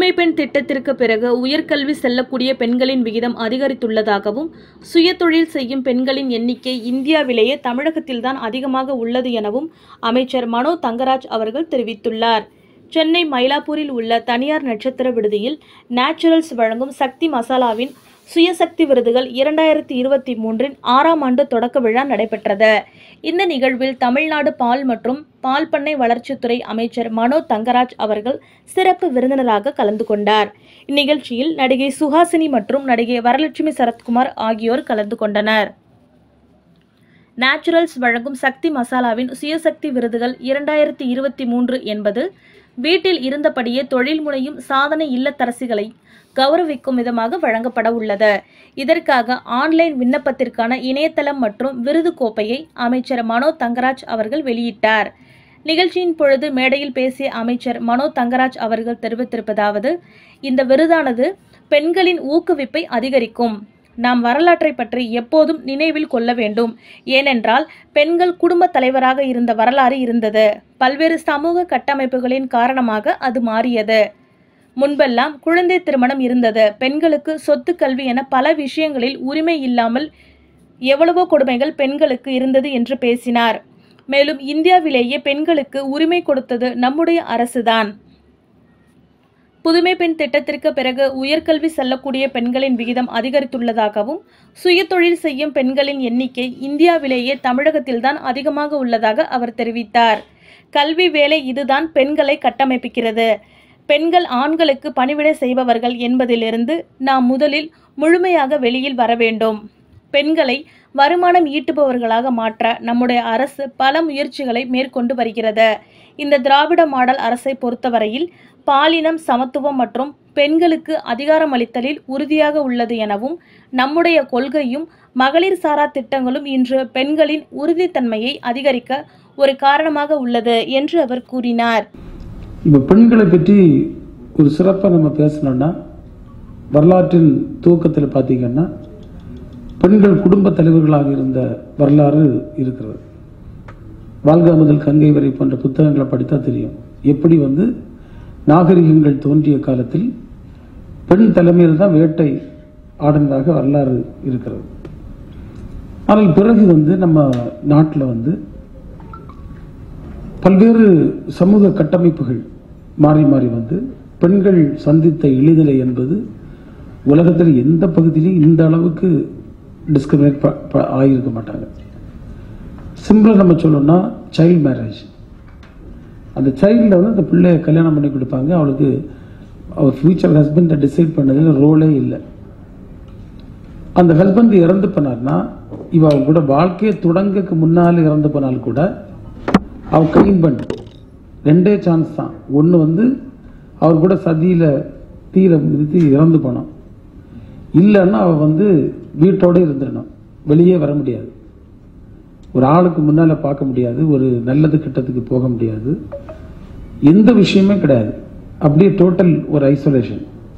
புதுமை பெண் திட்டத்திற்கு பிறகு உயர்கல்வி செல்லக்கூடிய பெண்களின் விகிதம் அதிகரித்துள்ளதாகவும் சுயதொழில் செய்யும் பெண்களின் எண்ணிக்கை இந்தியாவிலேயே தமிழகத்தில்தான் அதிகமாக உள்ளது எனவும் அமைச்சர் மனோ தங்கராஜ் அவர்கள் தெரிவித்துள்ளார் சென்னை மயிலாப்பூரில் உள்ள தனியார் நட்சத்திர விடுதியில் நேச்சுரல்ஸ் வழங்கும் சக்தி மசாலாவின் சுயசக்தி விருதுகள் இரண்டாயிரத்தி இருபத்தி மூன்றின் ஆறாம் ஆண்டு தொடக்க விழா நடைபெற்றது இந்த நிகழ்வில் தமிழ்நாடு பால் மற்றும் பால் பண்ணை வளர்ச்சித்துறை அமைச்சர் மனோ தங்கராஜ் அவர்கள் சிறப்பு விருந்தினராக கலந்து கொண்டார் இந்நிகழ்ச்சியில் நடிகை சுஹாசினி மற்றும் நடிகை வரலட்சுமி சரத்குமார் ஆகியோர் கலந்து கொண்டனர் நேச்சுரல்ஸ் வழங்கும் சக்தி மசாலாவின் சுயசக்தி விருதுகள் இரண்டாயிரத்தி இருபத்தி மூன்று என்பது வீட்டில் இருந்தபடியே தொழில் முனையும் சாதனை இல்லத்தரசிகளை கௌரவிக்கும் விதமாக வழங்கப்பட உள்ளது இதற்காக ஆன்லைன் விண்ணப்பத்திற்கான இணையதளம் மற்றும் விருது கோப்பையை அமைச்சர் மனோ தங்கராஜ் அவர்கள் வெளியிட்டார் நிகழ்ச்சியின் பொழுது மேடையில் பேசிய அமைச்சர் மனோ தங்கராஜ் அவர்கள் தெரிவித்திருப்பதாவது இந்த விருதானது பெண்களின் ஊக்குவிப்பை அதிகரிக்கும் நாம் வரலாற்றை பற்றி எப்போதும் நினைவில் கொள்ள வேண்டும் ஏனென்றால் பெண்கள் குடும்ப தலைவராக இருந்த வரலாறு இருந்தது பல்வேறு சமூக கட்டமைப்புகளின் காரணமாக அது மாறியது முன்பெல்லாம் குழந்தை திருமணம் இருந்தது பெண்களுக்கு சொத்து கல்வி என பல விஷயங்களில் உரிமை இல்லாமல் எவ்வளவோ கொடுமைகள் பெண்களுக்கு இருந்தது என்று பேசினார் மேலும் இந்தியாவிலேயே பெண்களுக்கு உரிமை கொடுத்தது நம்முடைய அரசுதான் புதுமை பெண் திட்டத்திற்கு பிறகு உயர்கல்வி செல்லக்கூடிய பெண்களின் விகிதம் அதிகரித்துள்ளதாகவும் சுயதொழில் செய்யும் பெண்களின் எண்ணிக்கை இந்தியாவிலேயே தமிழகத்தில்தான் அதிகமாக உள்ளதாக அவர் தெரிவித்தார் கல்வி வேலை இதுதான் பெண்களை கட்டமைப்பிக்கிறது பெண்கள் ஆண்களுக்கு பணிவிடை செய்பவர்கள் என்பதிலிருந்து நாம் முதலில் முழுமையாக வெளியில் வர வேண்டும் பெண்களை வருமானம் ஈட்டுபவர்களாக மாற்ற நம்முடைய அரசு பல முயற்சிகளை மேற்கொண்டு வருகிறது இந்த திராவிட மாடல் அரசை பொறுத்தவரையில் பாலினம் சமத்துவம் மற்றும் பெண்களுக்கு அதிகாரம் அளித்தலில் உறுதியாக உள்ளது எனவும் நம்முடைய கொள்கையும் மகளிர் சாரா திட்டங்களும் இன்று பெண்களின் உறுதித்தன்மையை அதிகரிக்க ஒரு காரணமாக உள்ளது என்று அவர் கூறினார் இப்போ பெண்களை பற்றி ஒரு சிறப்பாக நம்ம பேசணும்னா வரலாற்றின் துவக்கத்தில் பார்த்தீங்கன்னா பெண்கள் குடும்ப தலைவர்களாக இருந்த வரலாறு இருக்கிறது வாழ்க முதல் கங்கை வரை போன்ற புத்தகங்களை படித்தா தெரியும் எப்படி வந்து நாகரிகங்கள் தோன்றிய காலத்தில் பெண் தலைமையில் தான் வேட்டை ஆடுனதாக வரலாறு இருக்கிறது ஆனால் பிறகு வந்து நம்ம நாட்டில் வந்து பல்வேறு சமூக கட்டமைப்புகள் மாறி மாறி வந்து பெண்கள் சந்தித்த எளிதலை என்பது உலகத்தில் எந்த பகுதியிலும் இந்த அளவுக்கு டிஸ்கிரிமினேட் ஆகியிருக்க மாட்டாங்க சிம்பிளாக நம்ம சொல்லணும்னா சைல்ட் மேரேஜ் அந்த சைல்டில் வந்து அந்த பிள்ளைய கல்யாணம் பண்ணி கொடுப்பாங்க அவளுக்கு அவர் ஃபியூச்சர் ஹஸ்பண்டை டிசைட் பண்ணதில் ரோலே இல்லை அந்த ஹஸ்பண்ட் இறந்து போனார்னா இவ அவங்க கூட வாழ்க்கையை தொடங்கக்கு முன்னால் இறந்து போனால் கூட அவ கிளீன் பண்ணு ரெண்டே சான்ஸ் தான் ஒன்று வந்து அவர் கூட சதியில் தீர மிதித்து இறந்து போனான் இல்லைன்னா அவள் வந்து வீட்டோட இருந்துடணும் வெளியே வர முடியாது ஒரு ஆளுக்கு முன்னால் பார்க்க முடியாது ஒரு நல்லது கிட்டத்துக்கு போக முடியாது எந்த விஷயமே கிடையாது அப்படியே டோட்டல் ஒரு ஐசோலேஷன்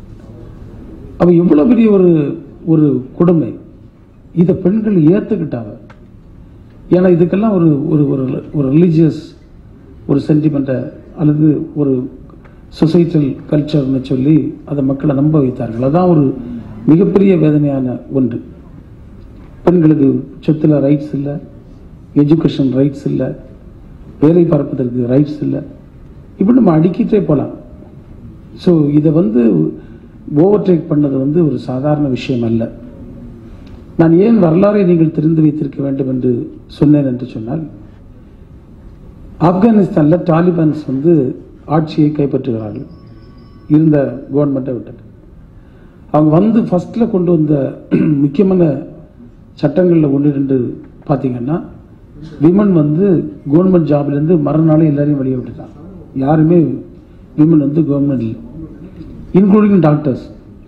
அவ எவ்வளோ பெரிய ஒரு ஒரு கொடுமை இதை பெண்கள் ஏற்றுக்கிட்டாங்க ஏன்னா இதுக்கெல்லாம் ஒரு ஒரு ஒரு ஒரு ரிலீஜியஸ் ஒரு சென்டிமெண்ட்டை அல்லது ஒரு சொசைட்டல் கல்ச்சர்னு சொல்லி அதை மக்களை நம்ப வைத்தார்கள் அதான் ஒரு மிகப்பெரிய வேதனையான ஒன்று பெண்களுக்கு சொத்துல ரைட்ஸ் இல்லை எஜுகேஷன் ரைட்ஸ் இல்லை வேலை பார்ப்பதற்கு ரைட்ஸ் இல்லை இப்படி நம்ம அடிக்கிட்டே போகலாம் ஸோ இதை வந்து ஓவர்டேக் பண்ணது வந்து ஒரு சாதாரண விஷயம் அல்ல நான் ஏன் வரலாறை நீங்கள் தெரிந்து வைத்திருக்க வேண்டும் என்று சொன்னேன் என்று சொன்னால் ஆப்கானிஸ்தானில் தாலிபான்ஸ் வந்து ஆட்சியை கைப்பற்றுகிறார்கள் இருந்த கவர்மெண்ட்டை விட்டுட்டு அவங்க வந்து ஃபர்ஸ்ட்ல கொண்டு வந்த முக்கியமான சட்டங்களில் ஒன்று ரெண்டு பார்த்தீங்கன்னா விமன் வந்து கவர்மெண்ட் ஜாப்லேருந்து மறுநாளே எல்லாரையும் வெளியே விட்டுட்டாங்க யாருமே விமன் வந்து கவர்மெண்ட் இன்க்ளூடிங் டாக்டர்ஸ்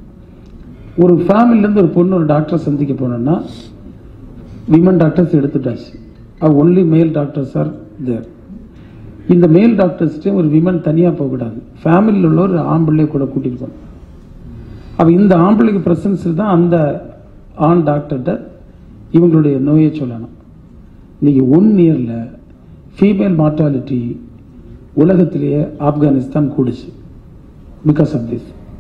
ஒரு ஃபேமிலிலேருந்து ஒரு பொண்ணு ஒரு டாக்டரை சந்திக்க போனோம்னா விமன் டாக்டர்ஸ் எடுத்துட்டாச்சு அவ ஒன்லி மேல் டாக்டர்ஸ் ஆர் தேர் இந்த மேல் டாக்டர்ஸ்டையும் ஒரு விமன் தனியாக போகக்கூடாது ஃபேமிலியில் உள்ள ஒரு ஆம்பளை கூட கூட்டிட்டு போகணும் அப்போ இந்த ஆம்பளைக்கு ப்ரெசன்ஸில் தான் அந்த ஆண் டாக்டர்கிட்ட இவங்களுடைய நோயை சொல்லணும் இன்னைக்கு ஒன் இயரில் ஃபீமேல் மார்ட்டாலிட்டி உலகத்திலேயே ஆப்கானிஸ்தான் கூடுச்சு பிகாஸ் ஆஃப் திஸ்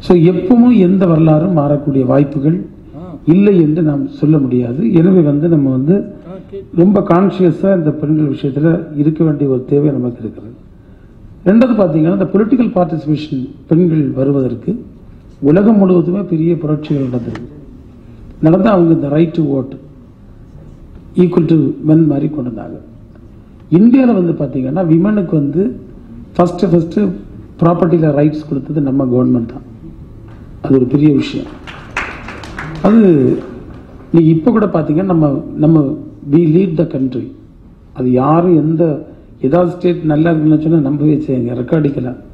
ஸோ எப்பவும் எந்த வரலாறும் மாறக்கூடிய வாய்ப்புகள் இல்லை என்று நாம் சொல்ல முடியாது எனவே வந்து நம்ம வந்து ரொம்ப கான்சியஸாக இந்த பெண்கள் விஷயத்தில் இருக்க வேண்டிய ஒரு தேவை நமக்கு இருக்கிறது ரெண்டாவது பார்த்தீங்கன்னா இந்த பொலிட்டிக்கல் பார்ட்டிசிபேஷன் பெண்கள் வருவதற்கு உலகம் முழுவதுமே பெரிய புரட்சிகள் நடந்திருக்கு நடந்து அவங்க இந்த right to vote equal to men மாதிரி கொண்டு வந்தாங்க இந்தியாவில் வந்து பார்த்தீங்கன்னா விமனுக்கு வந்து ஃபஸ்ட்டு ஃபஸ்ட்டு ப்ராப்பர்ட்டியில் ரைட்ஸ் கொடுத்தது நம்ம கவர்மெண்ட் தான் அது ஒரு பெரிய விஷயம் அது நீங்க இப்போ கூட பார்த்தீங்கன்னா நம்ம நம்ம வி லீட் த கண்ட்ரி அது யாரும் எந்த ஏதாவது ஸ்டேட் நல்லா இருக்குன்னு சொன்னால் நம்பவே செய்யுங்க ரெக்கார்டிக்கலாம்